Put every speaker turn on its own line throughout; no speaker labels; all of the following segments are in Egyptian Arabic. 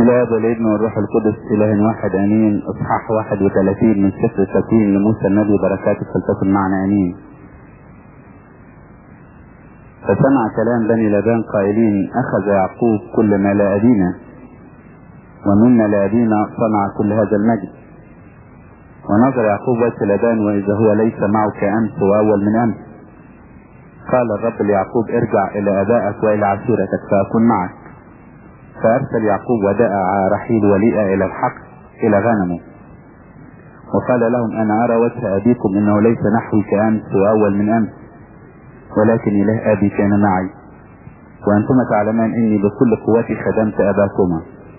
الاب والابن والروح القدس اله واحد امين اصحاح 31 من سفر التكوين لموسى النبي بركاته فلتكن معنا امين فسمع كلام بني لابان قائلين اخذ يعقوب كل ما لابينا ومنا لابينا صنع كل هذا المجد ونظر يعقوب وجه لابان واذا هو ليس معه كامس واول من امس قال الرب ليعقوب ارجع الى ابائك والى عشيرتك فاكون معك فارسل يعقوب وداء رحيل وليئة الى الحق الى غنمه وقال لهم انا ارى وجه ابيكم انه ليس نحوي كامس واول من امس ولكن اله ابي كان معي وانتما تعلمان اني بكل قوتي خدمت اباكما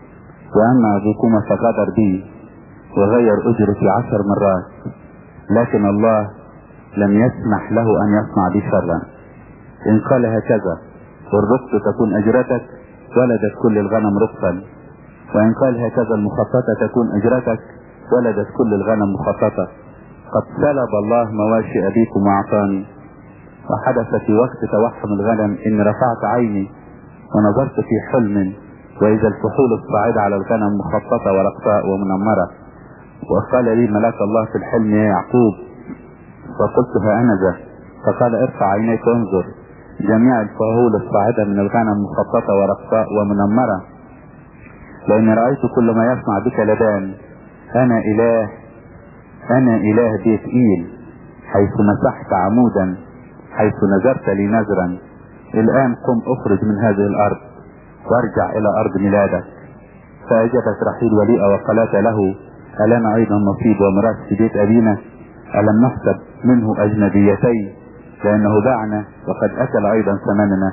واما ابوكما فغدر بي وغير اجرتي عشر مرات لكن الله لم يسمح له ان يصنع بي شرا ان قال هكذا والرقص تكون اجرتك ولدت كل الغنم رقصا وان قال هكذا المخططة تكون اجرتك ولدت كل الغنم مخططة قد سلب الله مواشي ابيكم واعطاني وحدث في وقت توحم الغنم ان رفعت عيني ونظرت في حلم واذا الفحول الصاعدة على الغنم مخططة ورقصاء ومنمرة وقال لي ملاك الله في الحلم يا يعقوب فقلت ها انا ذا فقال ارفع عينيك وانظر جميع الفهول الصاعدة من الغنم مخططة ورقصاء ومنمرة لأن رأيت كل ما يصنع بك لبان أنا إله أنا إله بيت إيل حيث مسحت عمودا حيث نذرت لي نذرا الآن قم أخرج من هذه الأرض وارجع إلى أرض ميلادك فأجابت رحيل وليئة وقالت له ألنا أيضا نصيب ومراس في بيت أبينا ألم نحسب منه أجنبيتين لأنه باعنا وقد أكل أيضا ثمننا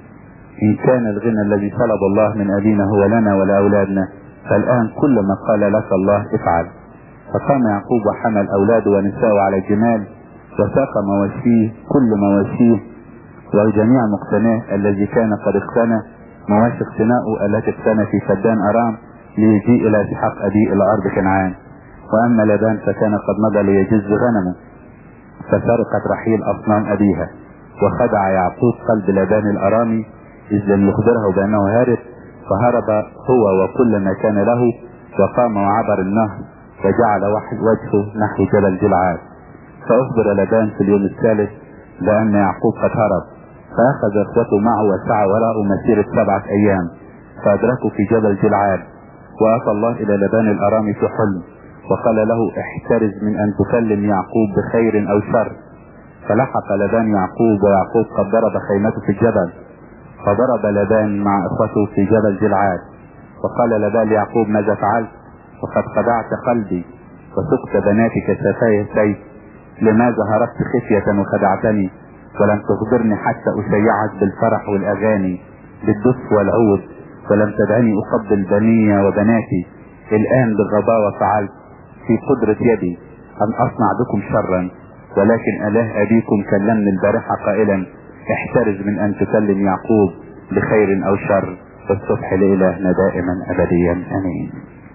إن كان الغنى الذي طلب الله من أبينا هو لنا ولأولادنا فالآن كل ما قال لك الله افعل فقام يعقوب وحمل أولاده ونساءه على الجمال وساق مواشيه كل مواشيه وجميع مقتناه الذي كان قد اقتنى مواشي اقتناؤه التي اقتنى في فدان أرام ليجيء إلى إسحاق أبيه إلى أرض كنعان وأما لبان فكان قد مضى ليجز غنمه فسرقت رحيل أصنام أبيها وخدع يعقوب قلب لبان الأرامي إذ لم يخبره بأنه هارب فهرب هو وكل ما كان له وقام وعبر النهر وجعل وجهه نحو جبل جلعاد فأخبر لبان في اليوم الثالث بأن يعقوب قد هرب فأخذ إخوته معه وسعى وراءه مسيرة سبعة أيام فأدركوا في جبل جلعاد وأتى الله إلى لبان الأرامي في حلم وقال له احترز من ان تكلم يعقوب بخير او شر فلحق لبان يعقوب ويعقوب قد ضرب خيمته في الجبل فضرب لبان مع اخوته في جبل جلعاد وقال لبان ليعقوب ماذا فعلت وقد خدعت قلبي وسقت بناتك سفايا سيف لماذا هربت خفية وخدعتني ولم تخبرني حتى اشيعك بالفرح والاغاني بالدف والعود ولم تدعني اقبل بني وبناتي الان بالغباوة فعلت في قدرة يدي أن أصنع بكم شرا ولكن أله أبيكم كلمني البارحة قائلا احترز من أن تكلم يعقوب بخير أو شر والصبح لإلهنا دائما أبديا أمين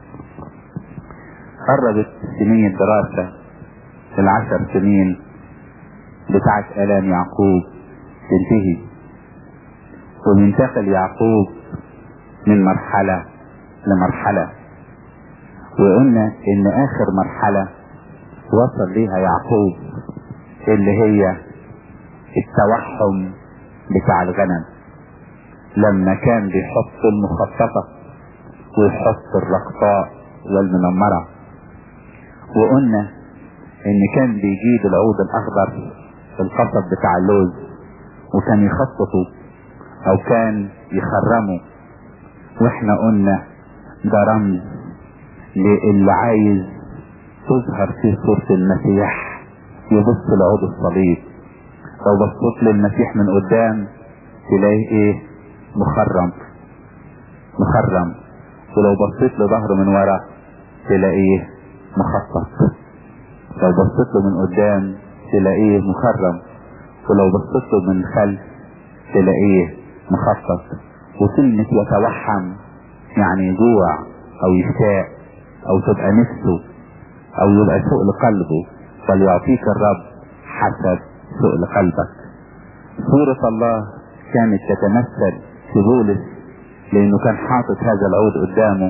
قربت سنين الدراسة العشر سنين بتاعت آلام يعقوب تنتهي وينتقل يعقوب من مرحلة لمرحلة وقلنا ان اخر مرحلة وصل ليها يعقوب اللي هي التوحم بتاع الغنم لما كان بيحط المخططة ويحط الرقصاء والمنمرة وقلنا ان كان بيجيب العود الاخضر في القصب بتاع اللوز وكان يخططه او كان يخرمه واحنا قلنا ده رمز للي عايز تظهر فيه صورة المسيح يبص لعود الصليب لو بصيت للمسيح من قدام تلاقيه ايه مخرم مخرم ولو بصيت لظهره من ورا تلاقيه مخطط لو بصيت له من قدام تلاقيه مخرم ولو بصيت له من خلف تلاقيه مخطط وكلمة يتوحم يعني يجوع او يشتاق او تبقى نفسه او يبقى سوء لقلبه فليعطيك الرب حسب سوء لقلبك صورة الله كانت تتمثل في بولس لانه كان حاطط هذا العود قدامه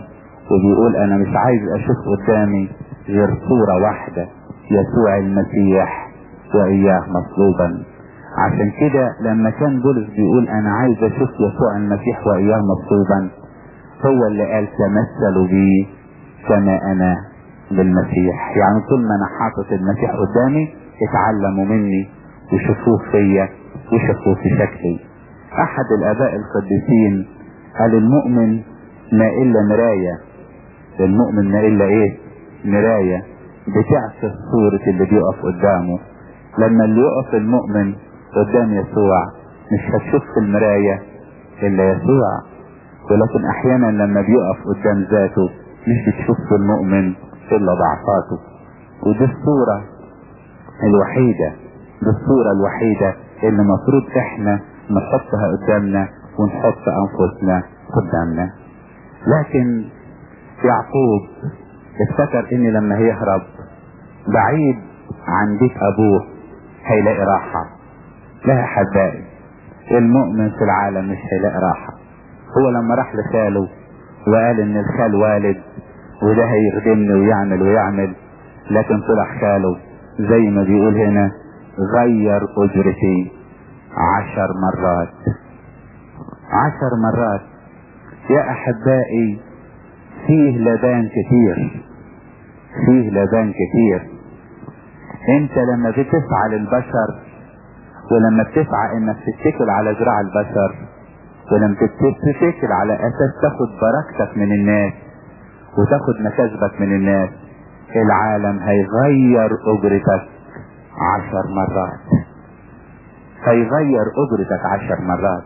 وبيقول انا مش عايز اشوف قدامي غير صورة واحدة يسوع المسيح واياه مصلوبا عشان كده لما كان بولس بيقول انا عايز اشوف يسوع المسيح واياه مصلوبا هو اللي قال تمثلوا بي كما انا بالمسيح يعني طول ما انا حاطط المسيح قدامي اتعلموا مني وشوفوه فيا وشوفوه في شكلي احد الاباء القديسين قال المؤمن ما الا مراية المؤمن ما الا ايه مراية بتعكس صورة اللي بيقف قدامه لما اللي يقف المؤمن قدام يسوع مش هتشوف في المراية الا يسوع ولكن احيانا لما بيقف قدام ذاته مش بتشوف في المؤمن الا ضعفاته ودي الصورة الوحيدة دي الصورة الوحيدة اللي المفروض احنا نحطها قدامنا ونحط انفسنا قدامنا لكن يعقوب افتكر ان لما هيهرب بعيد عن بيت ابوه هيلاقي راحة لا احبائي المؤمن في العالم مش هيلاقي راحة هو لما راح لخاله وقال ان الخال والد وده هيخدمني ويعمل ويعمل لكن طلع خاله زي ما بيقول هنا غير اجرتي عشر مرات عشر مرات يا احبائي فيه لبان كتير فيه لبان كتير انت لما بتسعى للبشر ولما بتسعى انك تتكل على ذراع البشر ولما تتكل على اساس تاخد بركتك من الناس وتاخد مكاسبك من الناس العالم هيغير اجرتك عشر مرات هيغير اجرتك عشر مرات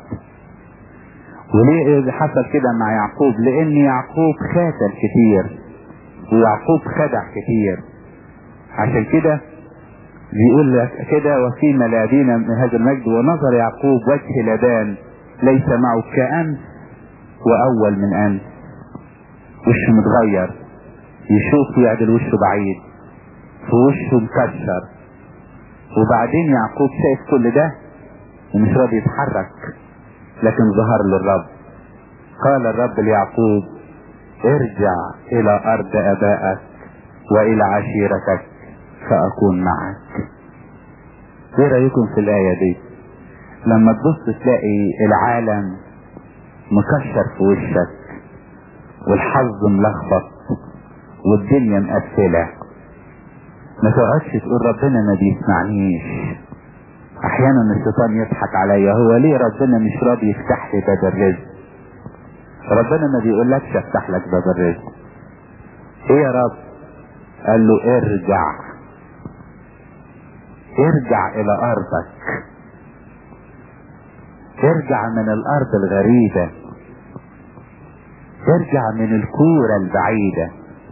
وليه حصل كده مع يعقوب لان يعقوب خاتل كتير ويعقوب خدع كتير عشان كده بيقول لك كده وفي ملاذين من هذا المجد ونظر يعقوب وجه لبان ليس معه كأمس وأول من أمس وشه متغير يشوف ويعدل وشه بعيد في وشه مكسر وبعدين يعقوب شايف كل ده ومش راضي يتحرك لكن ظهر للرب قال الرب ليعقوب ارجع الى ارض ابائك والى عشيرتك فاكون معك ايه رايكم في الايه دي لما تبص تلاقي العالم مكشر في وشك والحظ ملخبط والدنيا مقفله ما تقعدش تقول ربنا ما بيسمعنيش احيانا الشيطان يضحك عليا هو ليه ربنا مش راضي يفتح لي باب الرزق ربنا ما بيقولكش افتح لك باب الرزق ايه يا رب قال له ارجع ارجع الى ارضك ارجع من الارض الغريبة ارجع من الكورة البعيدة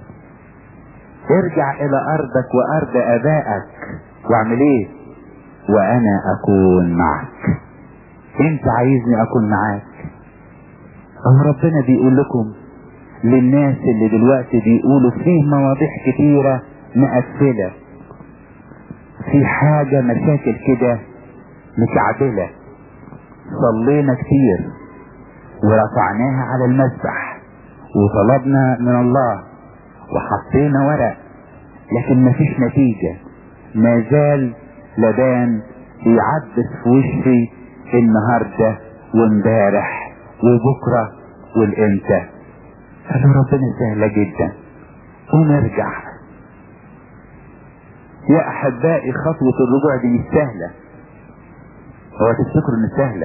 ارجع الى ارضك وارض ابائك واعمل ايه وانا اكون معك انت عايزني اكون معاك او ربنا بيقول لكم للناس اللي دلوقتي بيقولوا فيه مواضيع كتيرة مقفلة في حاجة مشاكل كده مكعبلة صلينا كتير ورفعناها على المسبح وطلبنا من الله وحطينا ورق لكن مفيش نتيجة ما زال لبان بيعبس في وشي النهاردة وامبارح وبكرة والامتى قالوا ربنا سهلة جدا ونرجع يا احبائي خطوة الرجوع دي مش سهلة هو تفتكروا ان سهلة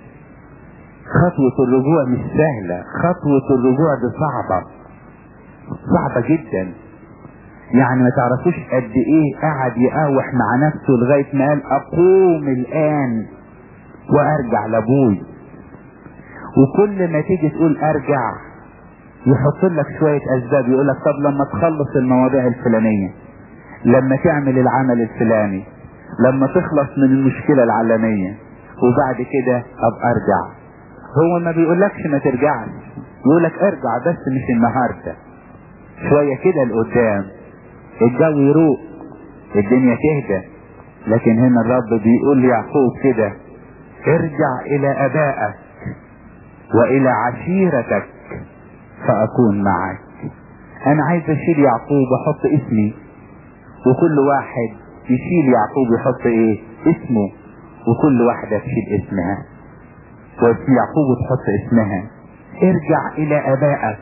خطوة الرجوع مش سهلة خطوة الرجوع دي صعبة صعبة جدا يعني ما تعرفوش قد ايه قعد يقاوح مع نفسه لغاية ما قال اقوم الان وارجع لابوي وكل ما تيجي تقول ارجع يحط لك شوية اسباب يقول لك طب لما تخلص المواضيع الفلانية لما تعمل العمل الفلاني لما تخلص من المشكلة العالمية وبعد كده ابقى ارجع هو ما بيقولكش ما ترجعش يقولك ارجع بس مش النهاردة شوية كده لقدام الجو يروق الدنيا تهدى لكن هنا الرب بيقول ليعقوب كده ارجع الى ابائك والى عشيرتك فاكون معك انا عايز اشيل يعقوب واحط اسمي وكل واحد يشيل يعقوب يحط ايه اسمه وكل واحدة تشيل اسمها واسم يعقوب تحط اسمها ارجع الى ابائك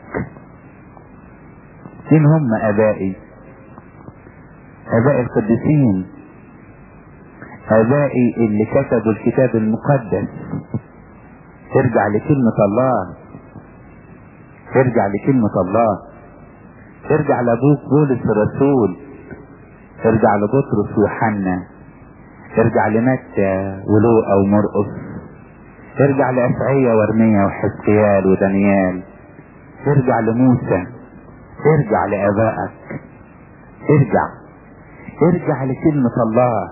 مين هم ابائي اباء القديسين ابائي اللي كتبوا الكتاب المقدس ارجع لكلمة الله ارجع لكلمة الله ارجع لابوك بولس الرسول ارجع لبطرس ويوحنا ارجع لمتى ولوقا ومرقس ارجع لأشعية وارميا وحزقيال ودانيال ارجع لموسى ارجع لآبائك ارجع ارجع لكلمة الله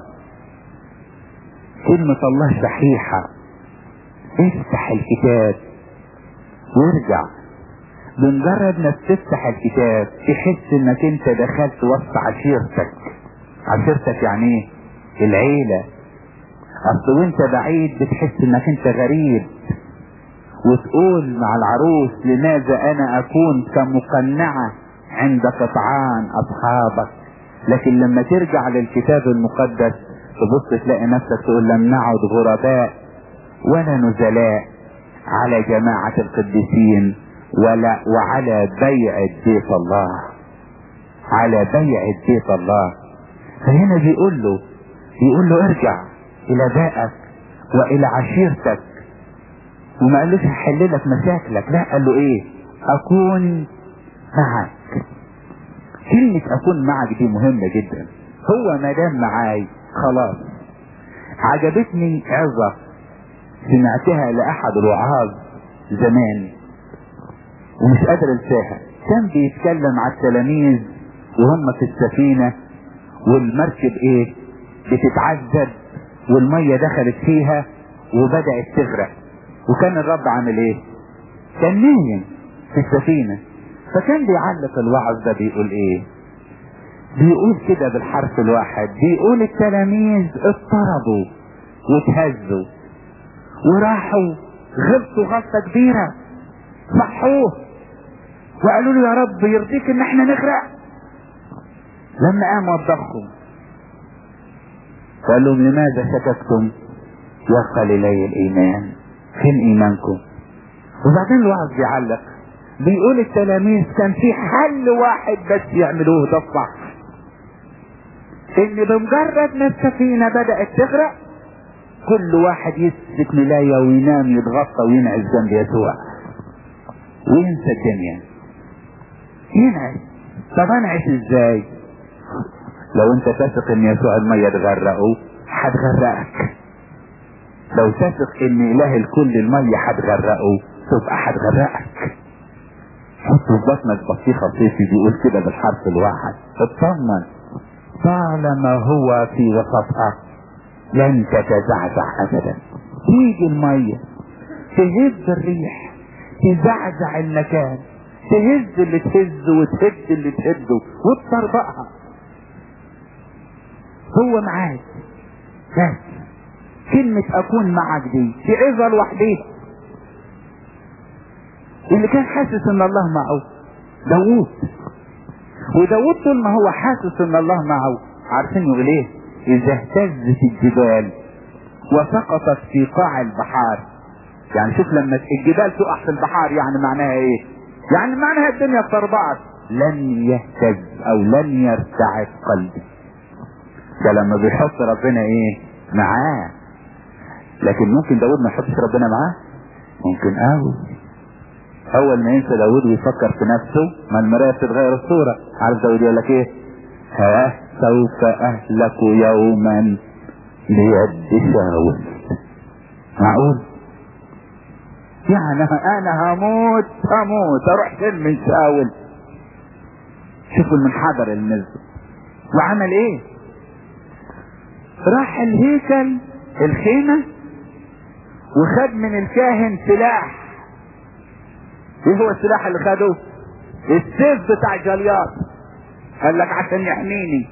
كلمة الله صحيحة افتح الكتاب وارجع بمجرد ما تفتح الكتاب تحس انك انت دخلت وسط عشيرتك عشيرتك يعني ايه العيلة اصل وانت بعيد بتحس انك انت غريب وتقول مع العروس لماذا انا اكون كمقنعة عند قطعان اصحابك لكن لما ترجع للكتاب المقدس تبص تلاقي نفسك تقول لم نعد غرباء ولا نزلاء على جماعة القديسين ولا وعلى بيع بيت الله على بيع بيت الله فهنا بيقول له بيقول له ارجع الى بائك والى عشيرتك وما قالوش هحل لك مشاكلك لا قال له ايه اكون معك كلمة اكون معك دي مهمة جدا هو ما دام معاي خلاص عجبتني عظة سمعتها لأحد الوعاظ زمان ومش قادر انساها كان بيتكلم على التلاميذ وهم في السفينة والمركب ايه بتتعذب والمية دخلت فيها وبدأت تغرق وكان الرب عامل ايه كان نايم في السفينة فكان بيعلق الوعظ ده بيقول ايه بيقول كده بالحرف الواحد بيقول التلاميذ اضطربوا واتهزوا وراحوا غلطوا غلطة كبيرة صحوه وقالوا له يا رب يرضيك ان احنا نغرق لما قام وضخهم قال لهم لماذا شككتم يا قليلي الايمان فين ايمانكم وبعدين الوعظ بيعلق بيقول التلاميذ كان في حل واحد بس يعملوه ده الصح ان بمجرد ما السفينة بدأت تغرق كل واحد يسلك ملاية وينام يتغطى وينعس جنب يسوع وينسى الدنيا ينعس طب انعس ازاي لو انت تثق ان يسوع المية تغرقه هتغرقك لو تثق ان اله الكل المية هتغرقه تبقى هتغرقك حط في بطنك بطيخة صيفي بيقول كده بالحرف الواحد اطمن طالما هو في وسطها لن تتزعزع ابدا تيجي المية تهز الريح تزعزع المكان تهز اللي تهز وتهد اللي تهده وتطربقها هو معاك بس كلمة أكون معك دي في عظة لوحديها اللي كان حاسس إن الله معه داوود وداوود طول ما هو حاسس إن الله معه عارفين يقول إيه؟ إذا اهتزت الجبال وسقطت في قاع البحار يعني شوف لما الجبال تقع في البحار يعني معناها ايه يعني معناها الدنيا اتربعت لن يهتز او لن يرتعد قلبي ده لما بيحط ربنا ايه معاه لكن ممكن داود ما يحطش ربنا معاه ممكن قوي اول ما ينسى داود ويفكر في نفسه ما المرايه بتتغير الصوره عارف داود يقول لك ايه ها سوف اهلك يوما ليد شاول معقول يعني انا هموت هموت اروح فين من شاول شوفوا المنحدر المزق وعمل ايه راح الهيكل الخيمة وخد من الكاهن سلاح ايه هو السلاح اللي خده السيف بتاع جليات قال لك عشان يحميني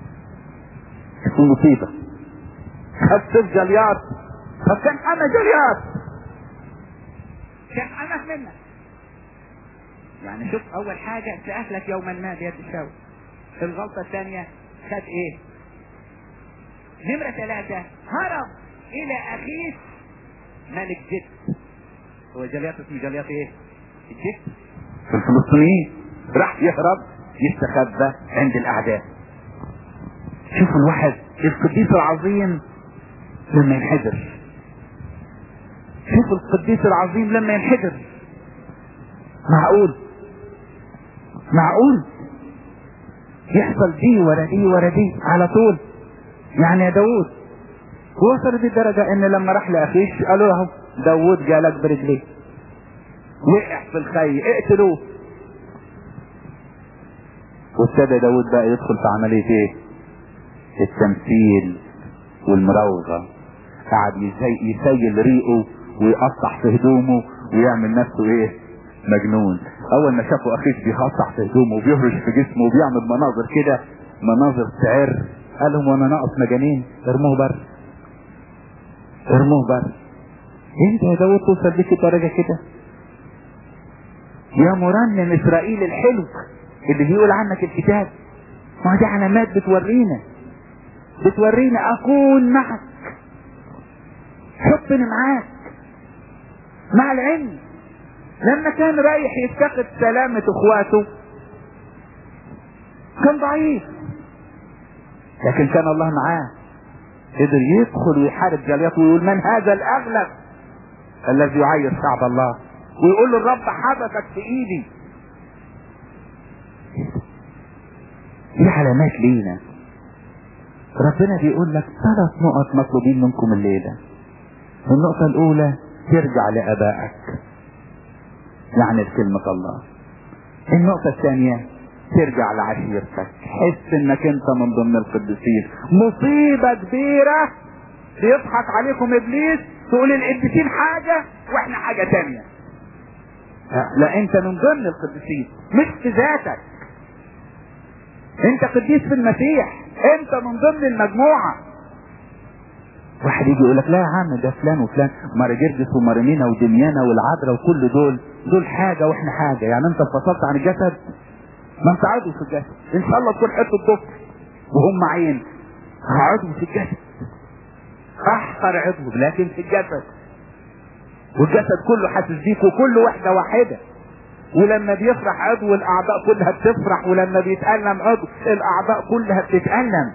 مصيبة خد سيف جليات طب كان انا جليات كان انا منك
يعني شوف اول حاجة سأهلك يوما ما بيد الشاول الغلطة الثانية خد ايه نمرة ثلاثة هرب الى اخيه ملك جد هو جليات اسمه جليات ايه الجد في الفلسطينيين راح يهرب يستخبى عند الاعداء شوف الواحد القديس العظيم لما ينحدر شوف القديس العظيم لما ينحدر معقول معقول يحصل دي ورا دي ورا دي على طول يعني يا داوود وصلت الدرجة ان لما راح لاخيش قالوا له داوود جالك برجليه وقع في الخي اقتلوه وابتدى داوود بقى يدخل في عملية ايه التمثيل والمراوغة قعد يسي- يسيل ريقه ويقطع في هدومه ويعمل نفسه ايه مجنون اول ما شافوا اخيش بيقطع في هدومه وبيهرش في جسمه وبيعمل مناظر كده مناظر تعر قال لهم وانا ناقص مجانين ارموه بره ارموه بره انت يا داود توصل بيك الدرجة كده يا مرنم اسرائيل الحلو اللي بيقول عنك الكتاب ما دي علامات بتورينا بتورينا اكون معك حطني معاك مع العلم لما كان رايح يفتقد سلامة اخواته كان ضعيف لكن كان الله معاه قدر يدخل ويحارب جليات ويقول من هذا الاغلب الذي يعير شعب الله ويقول له الرب حبسك في ايدي دي علامات لينا ربنا بيقول لك ثلاث نقط مطلوبين منكم الليلة النقطة الأولى ترجع لآبائك يعني لكلمة الله النقطة الثانية ترجع لعشيرتك حس انك انت من ضمن القديسين مصيبة كبيرة بيضحك عليكم ابليس تقول القديسين حاجة واحنا حاجة تانية لا انت من ضمن القديسين مش في ذاتك انت قديس في المسيح انت من ضمن المجموعة واحد يجي يقول لك لا يا عم ده فلان وفلان مارجرجس ومارينينا ودميانا والعذراء وكل دول دول حاجة واحنا حاجة يعني انت انفصلت عن الجسد ما انت عضو في الجسد ان شاء الله تكون حته ضفر وهم عين عضو في الجسد احقر عضو لكن في الجسد والجسد كله حاسس بيك وكل واحدة واحدة ولما بيفرح عضو الاعضاء كلها بتفرح ولما بيتألم عضو الاعضاء كلها بتتألم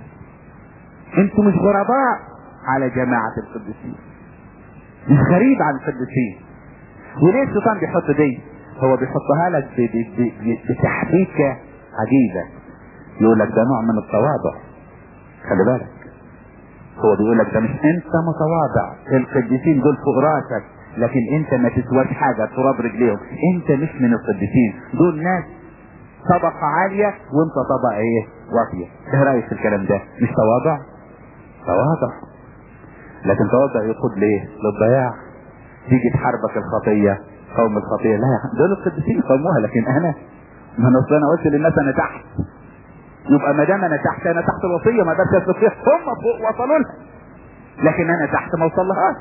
انتوا مش غرباء على جماعة القديسين مش غريب عن القديسين وليه الشيطان بيحط دي هو بيحطها لك ب- ب- ب- بتحريكة عجيبة يقول لك ده نوع من التواضع خلي بالك هو بيقول لك ده مش انت متواضع القديسين دول فوق راسك لكن انت ما تسواش حاجة تراب رجليهم انت مش من القديسين دول ناس طبقة عالية وانت طبقة ايه واطية ايه رأيك في الكلام ده مش تواضع تواضع لكن تواضع يقود ليه للضياع تيجي تحاربك الخطية قوم الخطية لا دول القديسين يقوموها لكن انا ما انا اصل انا قلت للناس انا تحت يبقى ما دام انا تحت انا تحت الوصية ما قدرتش اسلك فيها هم فوق وصلوا لها لكن انا تحت ما وصلهاش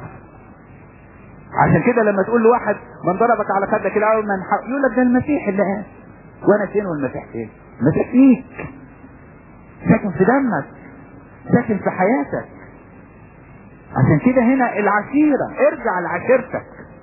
عشان كده لما تقول لواحد من ضربك على خدك الاول من حق يقول لك ده المسيح اللي قال وانا فين والمسيح فين؟ المسيح فيك ساكن في دمك ساكن في حياتك عشان كده هنا العشيرة ارجع لعشيرتك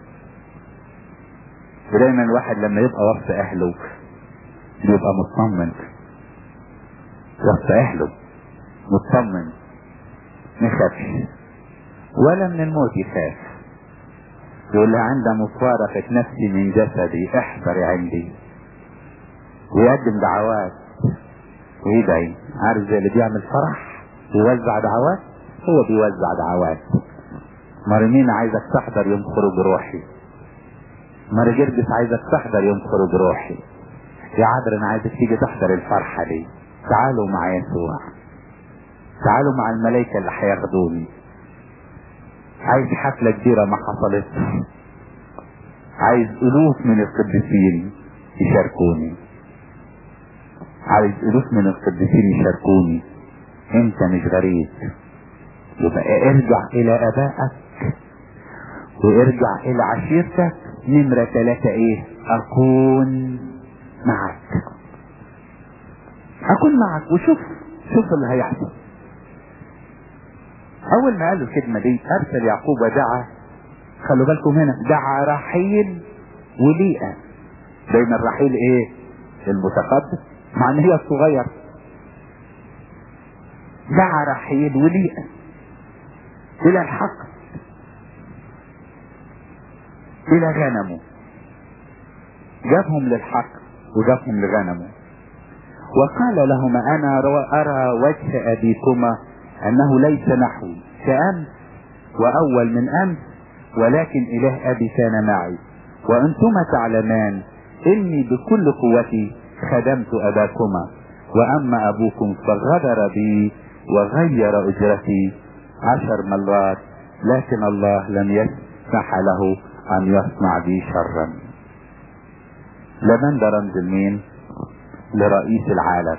ودايما الواحد لما يبقى وسط اهله بيبقى مطمن وسط اهله مطمن ما يخافش ولا من الموت يخاف يقول لها عند مفارقة نفسي من جسدي احضري عندي ويقدم دعوات ويدعي عارف زي اللي بيعمل فرح ويوزع دعوات هو بيوزع دعوات مريمين عايزك تحضر يوم خروج روحي مرجرجس عايزك تحضر يوم خروج روحي يا عذر انا عايزك تيجي تحضر الفرحة دي تعالوا مع يسوع تعالوا مع الملائكة اللي هياخدوني عايز حفلة كبيرة ما حصلتش عايز ألوف من القديسين يشاركوني عايز ألوف من القديسين يشاركوني انت مش غريب يبقى ارجع الى ابائك وارجع الى عشيرتك نمرة ثلاثة ايه اكون معك اكون معك وشوف شوف اللي هيحصل اول ما قال له الكلمة دي ارسل يعقوب ودعا خلوا بالكم هنا دعا رحيل وليئة بين الرحيل ايه المتقدم مع ان هي الصغير دعا رحيل وليئة الى الحق الى غنمه جابهم للحق وجابهم لغنمه وقال لهما انا ارى وجه ابيكما انه ليس نحوي كامس واول من امس ولكن اله ابي كان معي وانتما تعلمان اني بكل قوتي خدمت اباكما واما ابوكم فغدر بي وغير اجرتي عشر مرات لكن الله لم يسمح له ان يصنع بي شرا لمن ده رمز لمين لرئيس العالم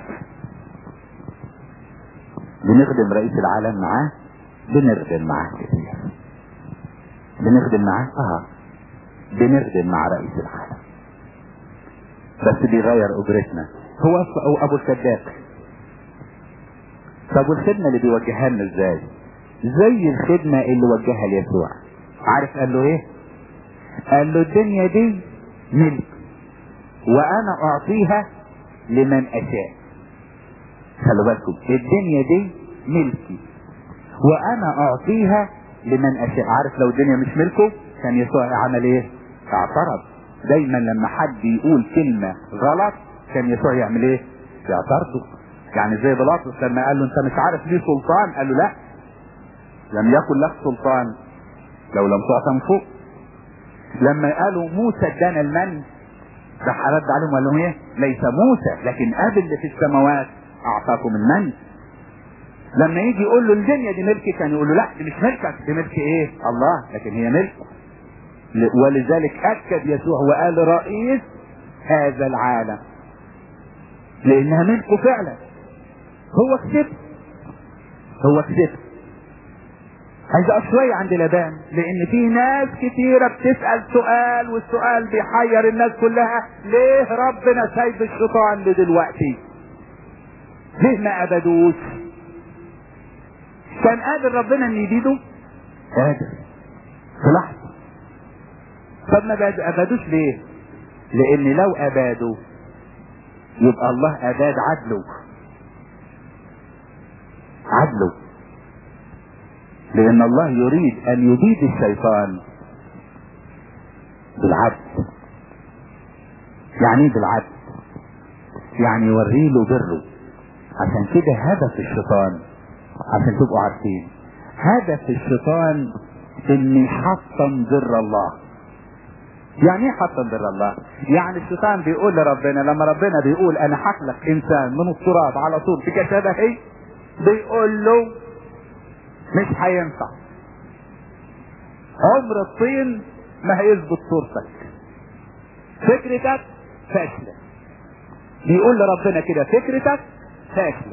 بنخدم رئيس العالم معاه بنخدم معاه كتير بنخدم معاه اه بنخدم مع رئيس العالم بس بيغير اجرتنا هو أو ابو الكذاب طب والخدمة اللي بيوجهها لنا ازاي زي الخدمة اللي وجهها ليسوع عارف قال له ايه قال له الدنيا دي ملك وانا اعطيها لمن اشاء خلوا بالكم الدنيا دي ملكي وانا اعطيها لمن اشاء عارف لو الدنيا مش ملكه كان يسوع عمل ايه اعترض دايما لما حد يقول كلمة غلط كان يسوع يعمل ايه يعترضه يعني زي بيلاطس لما قال له انت مش عارف ليه سلطان قال له لا لم يكن لك سلطان لو لم تعطى من فوق لما قالوا موسى ادانا المن راح رد عليهم وقال لهم ايه ليس موسى لكن اب اللي في السماوات اعطاكم المن لما يجي يقول له الدنيا دي ملكي كان يقول له لا دي مش ملكك دي ملك ايه الله لكن هي ملكه ولذلك اكد يسوع وقال رئيس هذا العالم لانها ملكه فعلا هو كسب هو كسب عايز اقف شويه عند لبان لان في ناس كتيره بتسال سؤال والسؤال بيحير الناس كلها ليه ربنا سايب الشيطان لدلوقتي ليه ما ابدوش كان قادر ربنا ان يبيده قادر في لحظه طب ما ابادوش ليه لان لو ابادوا يبقى الله اباد عدله عدله لان الله يريد ان يبيد الشيطان بالعدل يعني ايه بالعدل يعني يوري له بره عشان كده هدف الشيطان عشان تبقوا عارفين هدف الشيطان ان يحطم بر الله يعني ايه حطم بر الله يعني الشيطان بيقول لربنا لما ربنا بيقول انا هخلق انسان من التراب على طول في كشبهي بيقول له مش هينفع عمر الطين ما هيثبت صورتك فكرتك فاشلة بيقول لربنا كده فكرتك فاشلة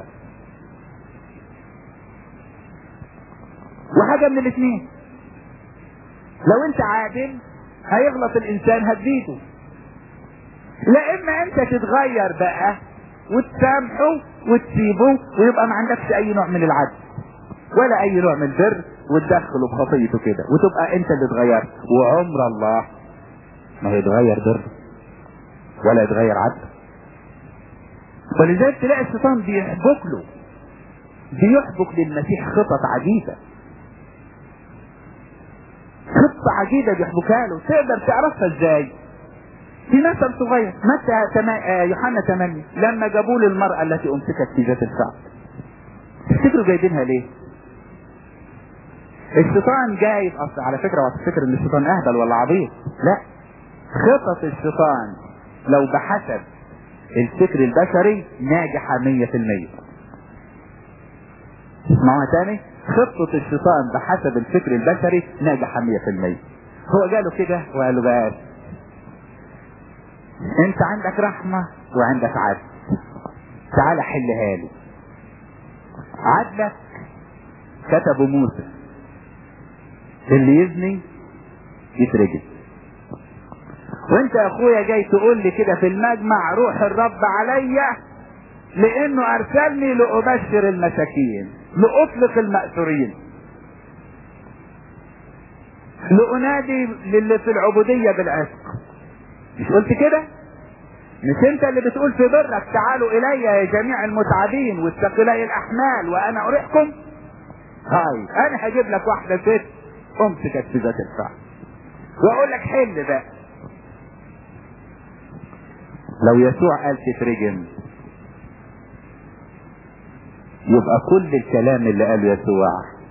وحاجة من الاثنين لو انت عادل هيغلط الانسان هتزيده لا اما انت تتغير بقى وتسامحه وتسيبه ويبقى ما عندكش اي نوع من العدل ولا اي نوع من البر وتدخله بخطيته كده وتبقى انت اللي اتغيرت وعمر الله ما هيتغير بر ولا يتغير عدل ولذلك تلاقي الشيطان بيحبك له بيحبك للمسيح خطط عجيبه خطة عجيبة بيحبكها له تقدر تعرفها ازاي في مثل صغير متى تما... آه يوحنا 8 لما جابوا له المرأة التي امسكت في ذات الفعل تفتكروا جايبينها ليه؟ الشيطان جايب اصل على فكرة وتفتكر ان الشيطان اهبل ولا عبيط لا خطط الشيطان لو بحسب الفكر البشري ناجحة 100% اسمعوها تاني خطة الشيطان بحسب الفكر البشري ناجحة 100% هو قاله كده وقال له بقى انت عندك رحمة وعندك عدل تعال حلها لي عدلك كتبه موسى اللي يزني يترجم وانت يا اخويا جاي تقول لي كده في المجمع روح الرب عليا لانه ارسلني لابشر المساكين لاطلق المأسورين لانادي للي في العبودية بالعشق مش قلت كده مش انت اللي بتقول في برك تعالوا الي يا جميع المتعبين والثقلي الاحمال وانا اريحكم هاي انا هجيب لك واحدة ست امسكت في ذات الفعل واقول لك حل بقى لو يسوع قال تترجم يبقى كل الكلام اللي قاله يسوع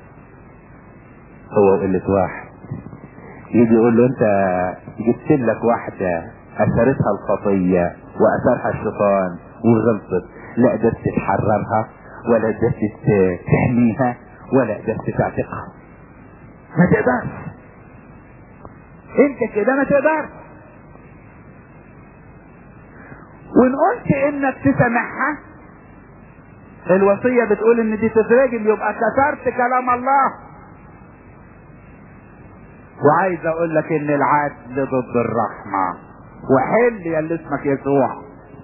هو قلة واحد يجي يقول له انت جبت لك واحدة اثرتها الخطية واثرها الشيطان وغلطت لا قدرت تحررها ولا قدرت تحميها ولا قدرت تعتقها ما تقدرش انت كده ما تقدرش وان قلت انك تسامحها الوصية بتقول ان دي تترجم يبقى كسرت كلام الله وعايز اقول لك ان العدل ضد الرحمة وحل يا اللي اسمك يسوع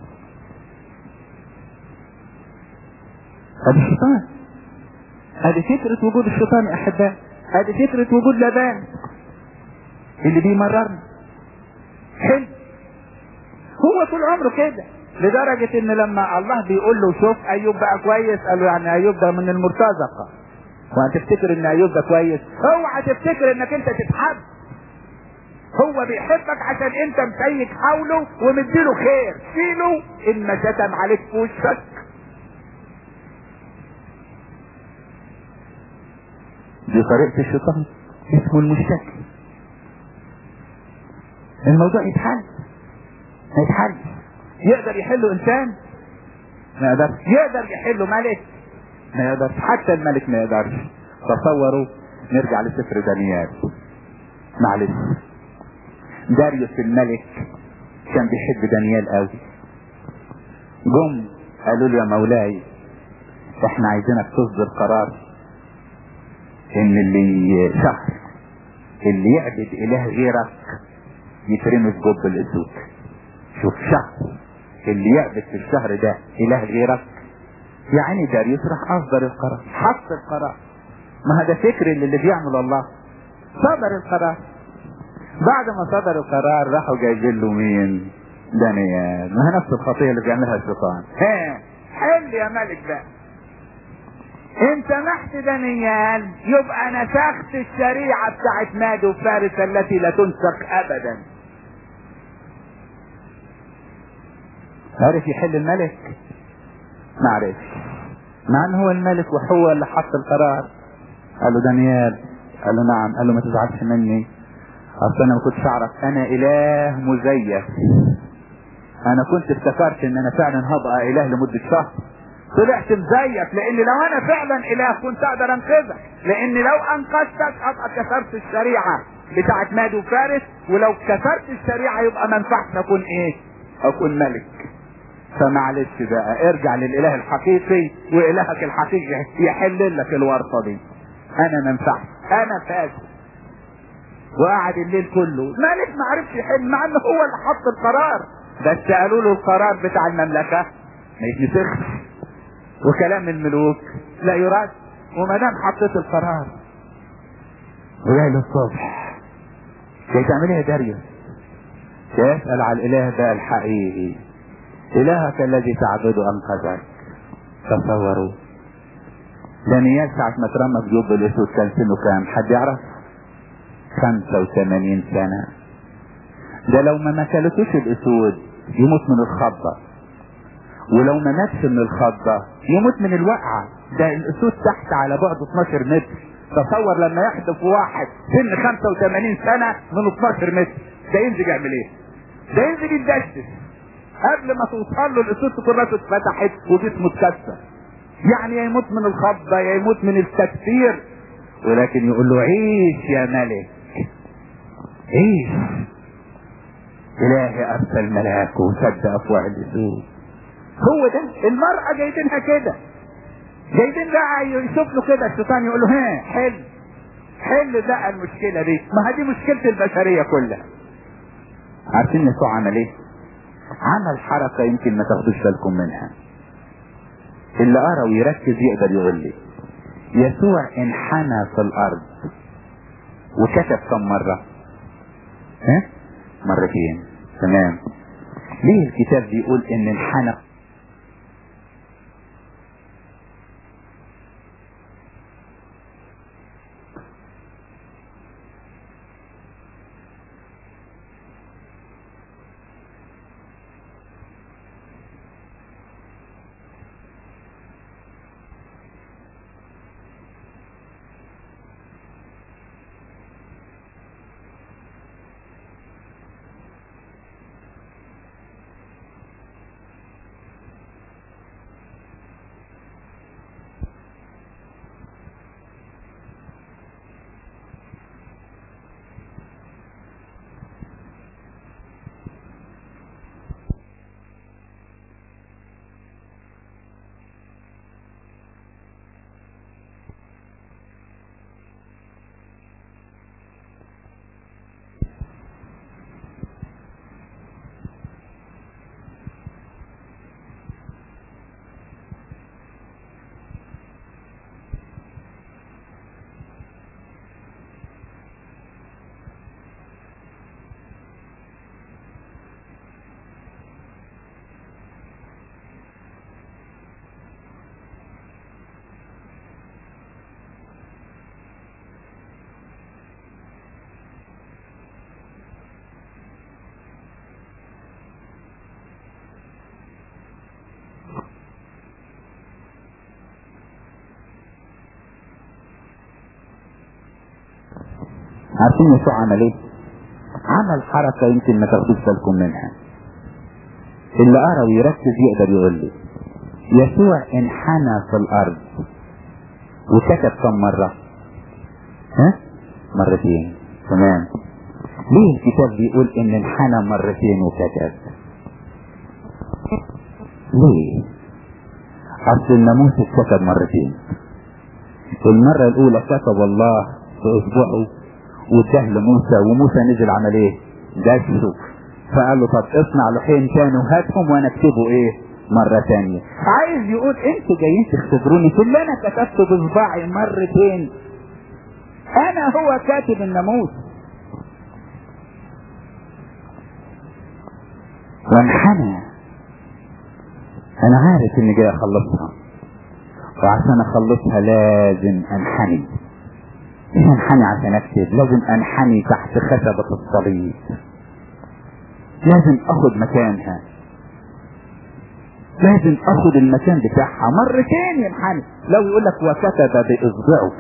ادي الشيطان ادي فكرة وجود الشيطان يا احبائي ادي فكرة وجود لبان اللي بيمررنا حلو هو طول عمره كده لدرجة ان لما الله بيقول له شوف ايوب بقى كويس قال له يعني ايوب ده من المرتزقة وهتفتكر ان ايوب ده كويس اوعى تفتكر انك انت تتحب هو بيحبك عشان انت مسيك حوله ومديله خير شيله ان ما شتم عليك في وشك دي طريقة الشيطان اسمه المشتكي الموضوع يتحل ما يتحلش يقدر يحله انسان ما يقدرش يقدر يحله ملك ما يقدرش حتى الملك ما يقدرش تصوروا نرجع لسفر دانيال معلش داريوس الملك كان بيحب دانيال قوي جم قالوا له يا مولاي احنا عايزينك تصدر قرار ان اللي شهر اللي يعبد اله غيرك يترمي في جب الاسود شوف شهر اللي يعبد في الشهر ده اله غيرك يعني داريوس راح اصدر القرار حط القرار ما هذا فكر اللي, اللي بيعمل الله صدر القرار بعد ما صدر القرار راحوا جايبين له مين دانيال ما هي نفس الخطيه اللي بيعملها الشيطان ها حل يا ملك بقى ان سمحت دانيال يبقى نسخت الشريعه بتاعت ماد وفارس التي لا تنسخ ابدا عرف يحل الملك ما عرفش مع ان هو الملك وهو اللي حط القرار قال له دانيال قال له نعم قال له ما تزعلش مني اصل انا ما كنتش اعرف انا اله مزيف انا كنت افتكرت ان انا فعلا هبقى اله لمدة شهر طلعت مزيف لان لو انا فعلا اله كنت اقدر انقذك لان لو انقذتك ابقى كسرت الشريعة بتاعت ماد وفارس ولو كسرت الشريعة يبقى ما ينفعش اكون ايه اكون ملك فمعلش بقى ارجع للاله الحقيقي والهك الحقيقي يحل لك الورطه دي انا ما ينفعش انا فاسد وقعد الليل كله مالك ما عرفش يحل مع انه هو اللي حط القرار بس قالوا له القرار بتاع المملكه ما يتنسخش وكلام الملوك لا يرد وما دام حطيت القرار وجاي الصبح جاي تعمل ايه يا داريوس؟ تسأل على الاله ده الحقيقي إلهك الذي تعبده أنقذك تصوروا دانيال ساعة ما اترمى في جوب الأسود كان سنه كام؟ حد يعرف؟ 85 سنة ده لو ما مكلتوش الأسود يموت من الخضة ولو ما ماتش من الخضة يموت من الوقعة ده الأسود تحت على بعد 12 متر تصور لما يحدف واحد سن 85 سنة من 12 متر ده ينزل يعمل ايه؟ ده ينزل يتدشدش قبل ما توصل له الاسود تكون راسه اتفتحت وجسمه اتكسر يعني يا يموت من الخضه يا يموت من التكسير ولكن يقول له عيش يا ملك عيش الهي ارسل ملاكه وسد افواه الاسود هو ده المرأة جايبينها كده جايبين بقى يشوف له كده الشيطان يقول له ها حل حل بقى المشكلة دي ما هي دي مشكلة البشرية كلها عارفين يسوع عمل ايه عمل حركة يمكن ما تاخدوش بالكم منها اللي قرا ويركز يقدر يقول لي يسوع انحنى في الارض وكتب كم مرة ها مرتين تمام ليه الكتاب بيقول ان انحنى عارفين يسوع عمل ايه عمل حركة يمكن ما تاخدوش بالكم منها اللي قرا ويركز يقدر يقول لي يسوع انحنى في الارض وكتب كم مرة ها مرتين تمام ليه الكتاب بيقول ان انحنى مرتين وكتب ليه اصل الناموس اتكتب مرتين المرة الاولى كتب الله في اصبعه واداه لموسى وموسى نزل عمل ايه دشه فقال له طب اصنع لوحين تاني وهاتهم وانا اكتبه ايه مرة تانية عايز يقول انتوا جايين تختبروني في اللي انا كتبته بصباعي مرتين انا هو كاتب الناموس وانحنى انا عارف اني جاي اخلصها وعشان اخلصها لازم انحني مش انحني عشان اكتب لازم انحني تحت خشبة الصليب لازم اخد مكانها لازم اخد المكان بتاعها مرتين ينحني لو يقول لك وكتب باصبعه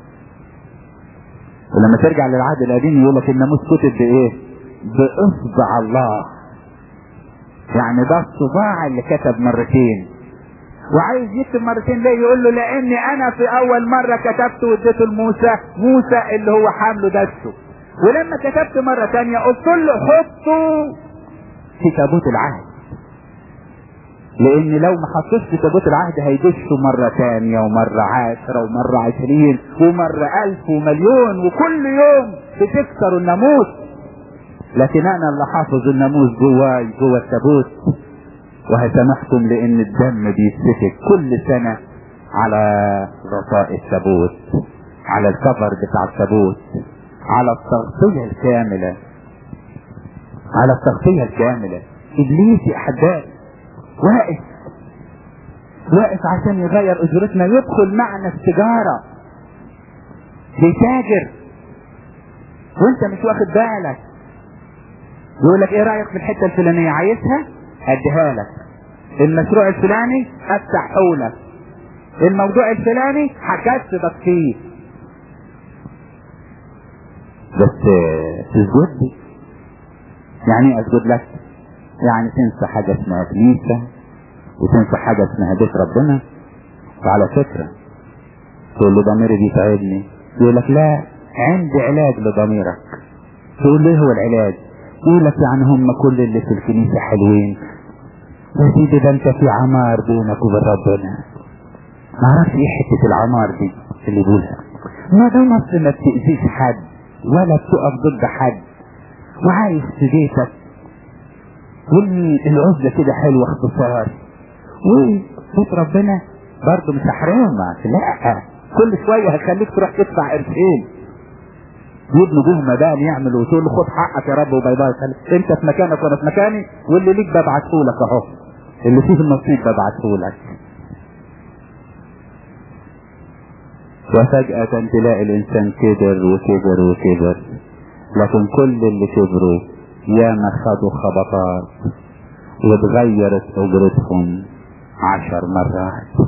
ولما ترجع للعهد القديم يقول لك الناموس كتب بايه باصبع الله يعني ده الصباع اللي كتب مرتين وعايز يكتب مرتين ليه يقول له لاني انا في اول مرة كتبت واديته لموسى موسى اللي هو حامله دسه ولما كتبت مرة تانية قلت له حطه في تابوت العهد لان لو ما حطوش في تابوت العهد هيدشوا مرة تانية ومرة عشرة ومرة عشرين ومرة الف ومليون وكل يوم بتكسروا الناموس لكن انا اللي حافظ الناموس جواي جوا التابوت وهسامحكم لان الدم بيتسفك كل سنة على غطاء التابوت على الكفر بتاع التابوت على التغطية الكاملة على التغطية الكاملة ابليس يا احبائي واقف واقف عشان يغير اجرتنا يدخل معنا التجارة بيتاجر وانت مش واخد بالك يقول لك ايه رايك في الحته الفلانيه عايزها اديها لك المشروع الفلاني افتحه لك الموضوع الفلاني هكسبك فيه بس تسجد لي يعني ايه اسجد لك يعني تنسى حاجه اسمها كنيسه وتنسى حاجه اسمها بيت ربنا وعلى فكره تقول له ضميري بيتعبني يقول لك لا عندي علاج لضميرك تقول له ايه هو العلاج يقول لك يعني هم كل اللي في الكنيسة حلوين يا سيدي ده انت في عمار بينك وبين ربنا ما اعرفش ايه حتة العمار دي اللي يقولها ما دام اصل ما بتأذيش حد ولا بتقف ضد حد وعايش في بيتك والعزلة كده حلوة اختصار وصوت ربنا برضه مش هحرمك لا كل شوية هخليك تروح تدفع قرشين يبنوا بهم مباني يعملوا وتقول له خد حقك يا رب وباي باي انت في مكانك وانا في مكاني واللي ليك ببعته لك اهو اللي فيه النصيب ببعته لك وفجأة تلاقي الإنسان كبر وكبر وكبر لكن كل اللي كبروا ياما خدوا خبطات واتغيرت أجرتهم عشر مرات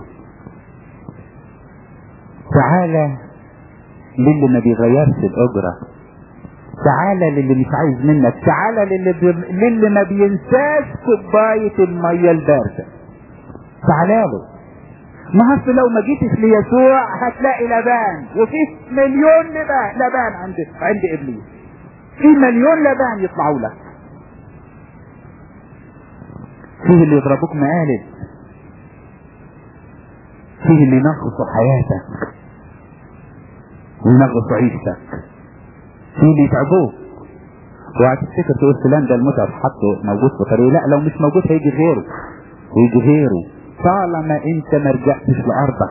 تعالى للي ما بيغيرش الأجرة تعالى للي مش عايز منك تعالى للي, بي... للي ما بينساش كوباية المية الباردة تعالى له ما اصل لو ما جيتش ليسوع هتلاقي لبان وفيه مليون لبان لبان عند عند ابليس في مليون لبان يطلعوا لك فيه اللي يضربوك مقالب فيه اللي ينغصوا حياتك وينغصوا عيشتك فيه اللي يتعبوك وهتفتكر تقول فلان ده المتعب حطه موجود في طريقه لا لو مش موجود هيجي غيره ويجي غيره طالما انت ما رجعتش لارضك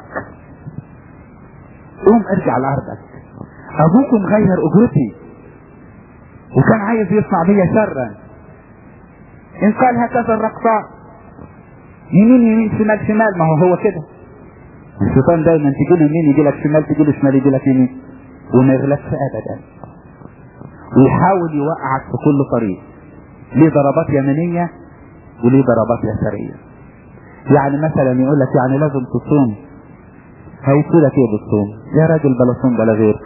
قوم ارجع لارضك ابوك مغير اجرتي وكان عايز يصنع بيا شرا ان قال هكذا الرقصاء يمين يمين شمال شمال ما هو هو كده الشيطان دايما تجي له يمين يجي لك شمال تجي له شمال يجي لك يمين وما يغلبش ابدا ويحاول يوقعك في كل طريق ليه ضربات يمنيه وليه ضربات يساريه يعني مثلا يقول لك يعني لازم تصوم هيقول لك ايه بالصوم يا راجل بلا صوم بلا غير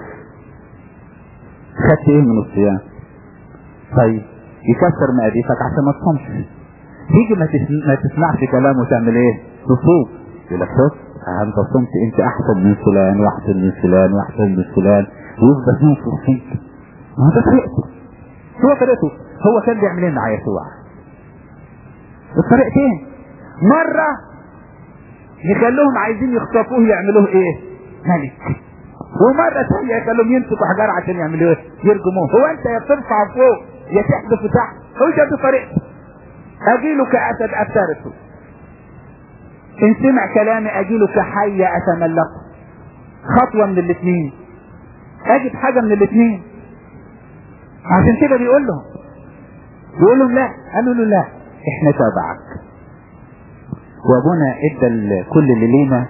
خدت ايه من الصيام طيب يكسر مقاديفك عشان ما تصومش تيجي ما, تسم... ما تسمعش كلامه وتعمل ايه تصوم يقول لك شوف انت صمت انت احسن من فلان واحسن من فلان واحسن من فلان ويفضل ينفخ فيك ما هو ده طريقته هو طريقته هو كان بيعمل ايه مع يسوع الطريقتين مرة يخلوهم عايزين يخطفوه يعملوه ايه ملك ومرة ثانية يخلوهم يمسكوا حجار عشان يعملوا ايه يرجموه هو انت يا بترفع فوق يا تحدف تحت هو ده بطريقته اجيله كاسد افترسه ان سمع كلامي اجيله كحية اتملقه خطوة من الاثنين اجد حاجة من الاثنين عشان كده بيقول لهم بيقول لهم لا قالوا له لا احنا تابعك وابونا ادى كل اللي لينا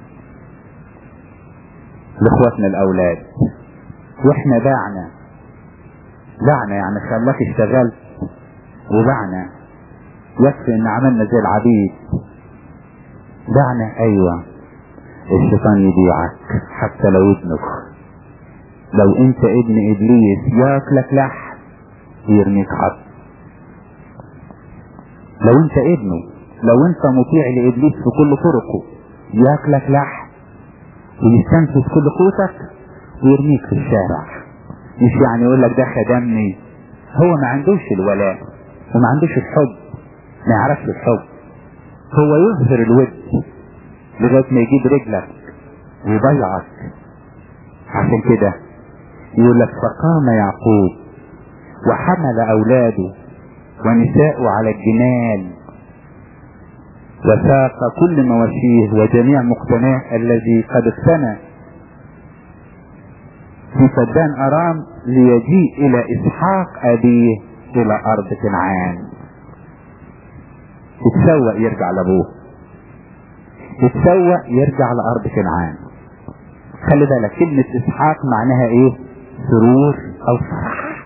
لاخواتنا الاولاد واحنا باعنا باعنا يعني خلاك اشتغلت وباعنا يكفي ان عملنا زي العبيد باعنا ايوه الشيطان يبيعك حتى لو ابنك لو انت ابن ابليس ياكلك لحم ويرميك حط لو انت ابنه لو انت مطيع لابليس في كل طرقه ياكلك لحم ويستنفذ كل قوتك ويرميك في الشارع مش يعني يقول لك ده خدمني هو ما عندوش الولاء وما عندوش الحب ما يعرفش الحب هو يظهر الود لغايه ما يجيب رجلك ويضيعك عشان كده يقول لك فقام يعقوب وحمل اولاده ونساءه على الجمال وساق كل مواشيه وجميع مقتناه الذي قد اقتنى في فدان ارام ليجيء الى اسحاق ابيه الى ارض كنعان يتسوق يرجع لابوه يتسوق يرجع لارض كنعان خلي بالك كلمة اسحاق معناها ايه سرور او فرح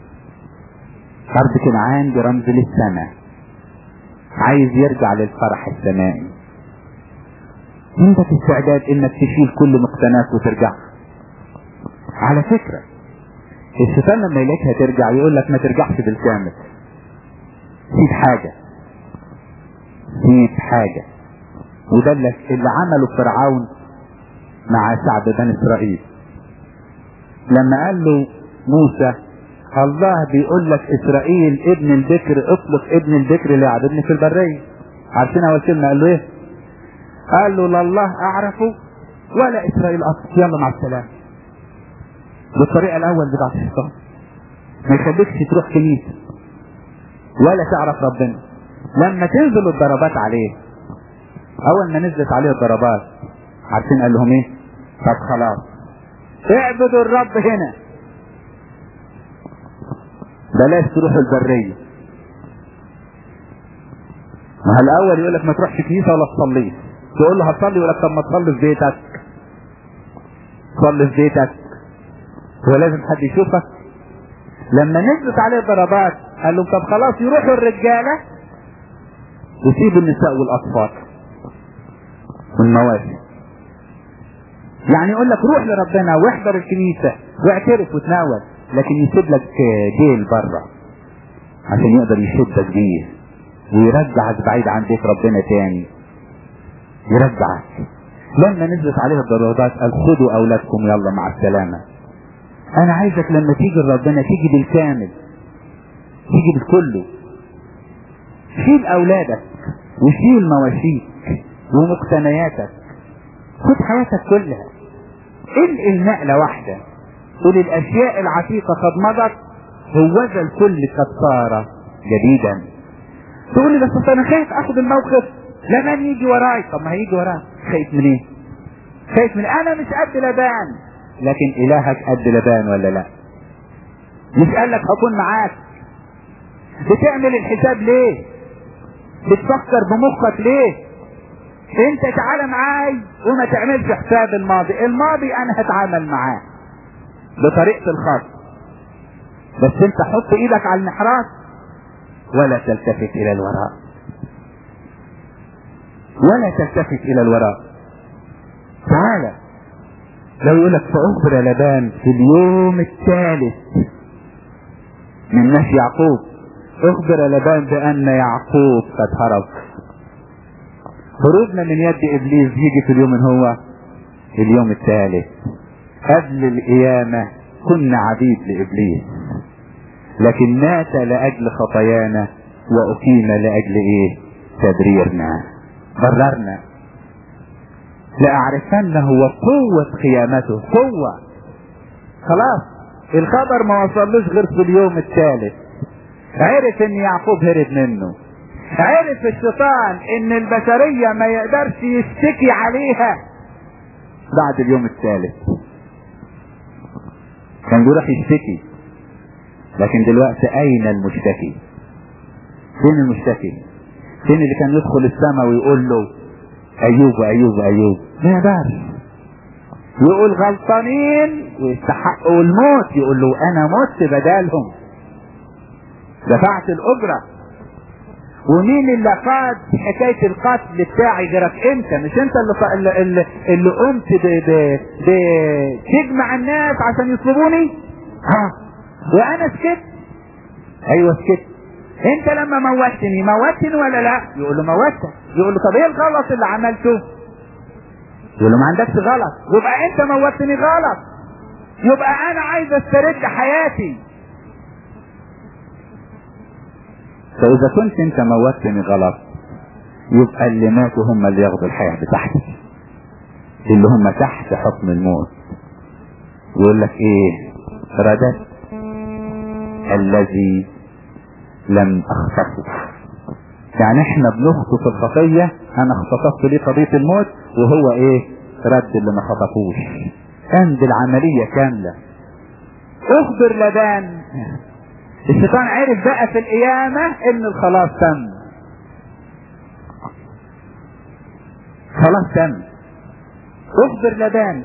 ارض كنعان دي رمز للسماء عايز يرجع للفرح السمائي عندك استعداد انك تشيل كل مقتناك وترجع على فكرة الشيطان لما يلاقيك هترجع يقول لك ما ترجعش بالكامل سيب حاجة سيب حاجة وده اللي عمله فرعون مع شعب بني اسرائيل لما قال له موسى الله بيقول لك اسرائيل ابن البكر اطلق ابن البكر اللي يعبدني في البريه عارفين اول كلمه قال له ايه قال له لا الله اعرفه ولا اسرائيل اطلق يلا مع السلامه بالطريقه الاول بتاعت الشيطان ما يخليكش تروح كنيسه ولا تعرف ربنا لما تنزل الضربات عليه اول ما نزلت عليه الضربات عارفين قال لهم ايه طب خلاص اعبدوا الرب هنا بلاش تروحوا البرية ما هو الاول يقول لك ما تروحش كنيسة ولا تصلي تقول له هتصلي يقول لك طب ما تصلي في بيتك صلي في بيتك هو لازم حد يشوفك لما نزلت عليه الضربات قال لهم طب خلاص يروحوا الرجالة يسيبوا النساء والاطفال والمواشي يعني يقول لك روح لربنا واحضر الكنيسة واعترف وتناول لكن يسيب لك جيل بره عشان يقدر يشدك بيه ويرجعك بعيد عن بيت ربنا تاني يرجعك لما نزلت عليه الضربات قال خدوا اولادكم يلا مع السلامة انا عايزك لما تيجي لربنا تيجي بالكامل تيجي بالكله شيل اولادك وشيل مواشيك ومقتنياتك خد حياتك كلها انقل نقلة واحدة قول الاشياء العتيقة قد مضت هوذا الكل قد صار جديدا تقول لي بس انا خايف اخد الموقف لا من يجي وراي طب ما هيجي وراك خايف من ايه خايف من انا مش قد لبان لكن الهك قد لبان ولا لا مش قال لك هكون معاك بتعمل الحساب ليه بتفكر بمخك ليه انت تعالى معاي وما تعملش حساب الماضي الماضي انا هتعامل معاه بطريقة الخاص بس انت حط ايدك على المحراث ولا تلتفت الى الوراء ولا تلتفت الى الوراء تعالى لو يقولك فاخبر لبان في اليوم الثالث من نفي يعقوب اخبر لبان بان يعقوب قد هرب هروبنا من يد ابليس يجي في اليوم هو اليوم الثالث قبل القيامة كنا عبيد لابليس لكن مات لاجل خطايانا واقيم لاجل ايه تبريرنا بررنا لاعرفنه وقوة قيامته قوة خلاص الخبر ما وصلوش غير في اليوم الثالث عرف ان يعقوب هرب منه عرف الشيطان ان البشرية ما يقدرش يشتكي عليها بعد اليوم الثالث كان بيروح يشتكي لكن دلوقتي اين المشتكي فين المشتكي فين اللي كان يدخل السماء ويقول له ايوب ايوب ايوب ما يقدرش يقول غلطانين ويستحقوا الموت يقول له انا مت بدالهم دفعت الاجره ومين اللي قاد حكاية القتل بتاعي غيرك انت مش انت اللي اللي, اللي قمت بتجمع الناس عشان يطلبوني ها وانا سكت ايوه سكت انت لما موتني موتني ولا لا يقول له موتك يقول له طب ايه الغلط اللي عملته يقول له ما عندكش غلط يبقى انت موتني غلط يبقى انا عايز استرد حياتي فاذا كنت انت موتني غلط يبقى اللي ماتوا هم اللي ياخدوا الحياة بتاعتي اللي هم تحت حكم الموت يقول لك ايه رددت الذي لم اخطفه يعني احنا بنخطف الخطية انا اختطفت ليه قضية الموت وهو ايه رد اللي ما خطفوش عند العملية كاملة اخبر لبان الشيطان عرف بقى في القيامة ان الخلاص تم خلاص تم اخبر لبان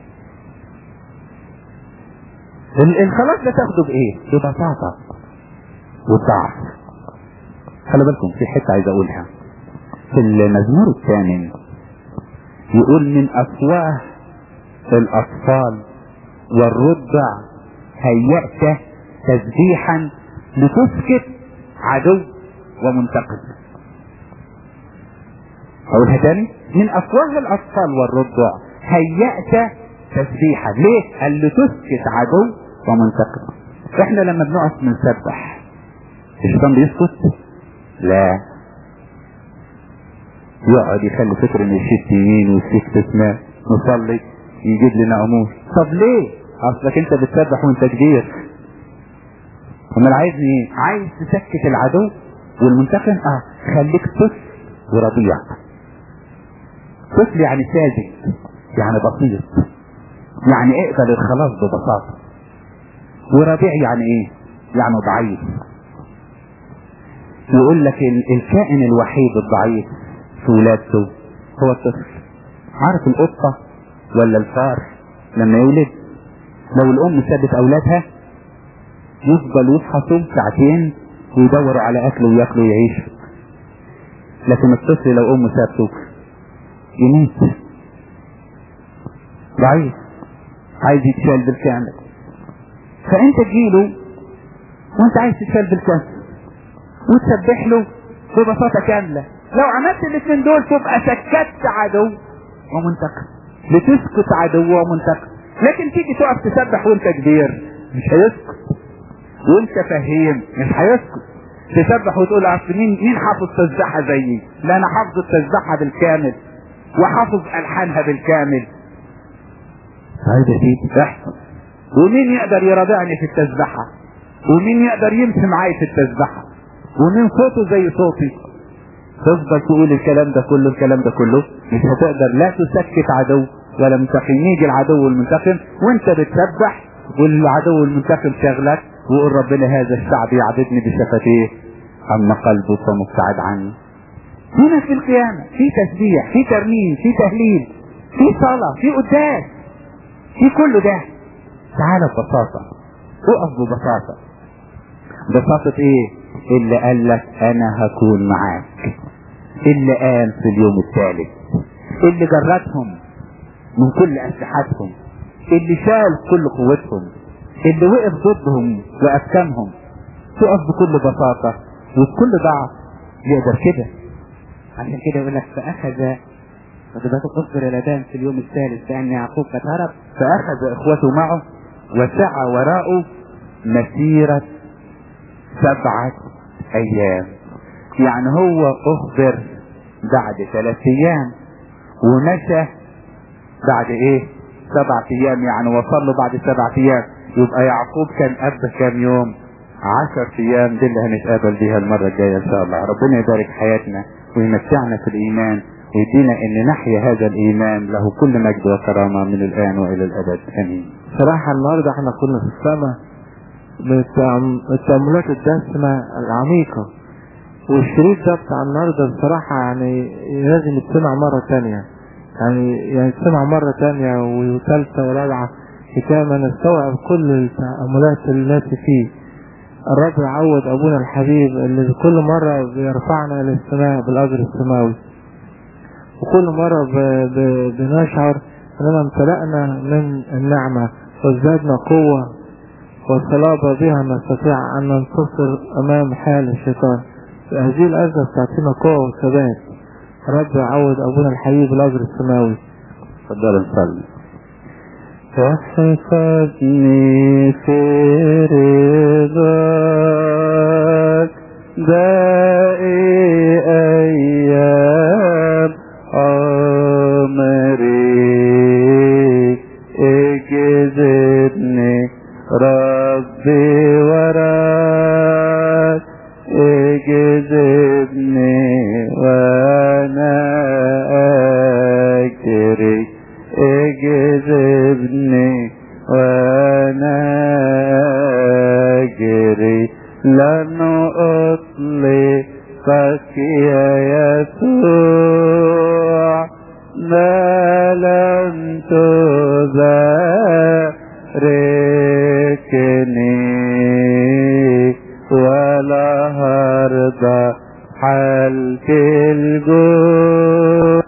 الخلاص ده تاخده بايه ببساطة والضعف خلي بالكم في حتة عايز اقولها في المزمور الثامن يقول من افواه الاطفال والرضع هيأت تسبيحا لتسكت عدو ومنتقد اقولها تاني من افواه الاطفال والرضع هيأت تسبيحا ليه قال لتسكت عدو ومنتقد احنا لما بنقف بنسبح الشيطان بيسكت لا يقعد يخلي فكر ان الشيء يمين والشيء شمال نصلي يجيب لنا امور طب ليه اصلك انت بتسبح وانت كبير امال عايزني ايه عايز تسكت العدو والمنتقم اه خليك طفل ورضيع طفل يعني ساذج يعني بسيط يعني اقبل الخلاص ببساطة ورضيع يعني ايه يعني ضعيف يقول لك ال- الكائن الوحيد الضعيف في ولادته هو الطفل عارف القطة ولا الفار لما يولد لو الام سابت اولادها يفضل يفحصوا ساعتين ويدوروا على اكل وياكلوا ويعيشوا لكن الطفل لو امه سابته يموت ضعيف عايز يتشال بالكامل فانت تجيله وانت عايز تتشال بالكامل وتسبح له ببساطة كاملة لو عملت الاثنين دول تبقى سكت عدو ومنتقم لتسكت عدو ومنتقم لكن تيجي تقف تسبح وانت كبير مش هيسكت وانت فهيم مش هيسكت تسبح وتقول اصل مين مين حافظ تسبحه زيي لا انا حافظ التسبحه بالكامل وحافظ الحانها بالكامل طيب يا سيدي احسن ومين يقدر يراضعني في التسبحه ومين يقدر يمشي معايا في التسبحه ومين صوته زي صوتي تفضل تقول الكلام ده كله الكلام ده كله مش هتقدر لا تسكت عدو ولا منتقم يجي العدو المنتقم وانت بتسبح والعدو المنتقم شغلك وقول ربنا هذا الشعب يعبدني بشفتيه اما قلبه فمبتعد عني هنا في القيامة في تسبيح في ترنيم في تهليل في صلاة في قداس في كل ده تعالى ببساطة اقف ببساطة ببساطة ايه اللي قال لك انا هكون معاك اللي قام في اليوم الثالث اللي جردهم من كل اسلحتهم اللي شال كل قوتهم اللي وقف ضدهم واسكنهم تقف بكل بساطة وبكل ضعف يقدر كده
عشان كده يقول لك فاخذ فضبات اصبر الى دان في اليوم الثالث لان يعقوب قد هرب
فأخذ إخوته معه وسعى وراءه مسيرة سبعة أيام يعني هو أخبر بعد ثلاث أيام ومشى بعد إيه؟ سبعة أيام يعني وصل له بعد سبعة أيام يبقى يعقوب كان قبل كام يوم؟ عشر أيام دي اللي هنتقابل بيها المرة الجاية إن شاء الله ربنا يبارك حياتنا ويمتعنا في الإيمان ويدينا ان نحيا هذا الايمان له كل مجد وكرامة من الان والى الابد امين
صراحة النهاردة احنا كنا في السماء بالتأم- التأملات الدسمة العميقة والشريط ده بتاع النهاردة بصراحة يعني لازم يتسمع مرة تانية يعني يعني يتسمع مرة تانية وثالثة ورابعة حكاية ما نستوعب كل التأملات التي فيه الرب يعوض أبونا الحبيب اللي كل مرة بيرفعنا إلى السماء بالأجر السماوي وكل مرة ب... ب... بنشعر أننا امتلأنا من النعمة وازدادنا قوة وصلابة بها نستطيع أن ننتصر أمام حال الشيطان هذه الأزمة بتعطينا قوة وثبات رب يعوض أبونا الحبيب الأجر السماوي
تفضلوا نصلي
احفظني في رضاك باقي أيام عمري اجذبني ربي وراك اجذبني وانا اجري اجذبني وانا اجري لن اطلقك يا يسوع ما لم تباركني ولا هرضى حالك الجوع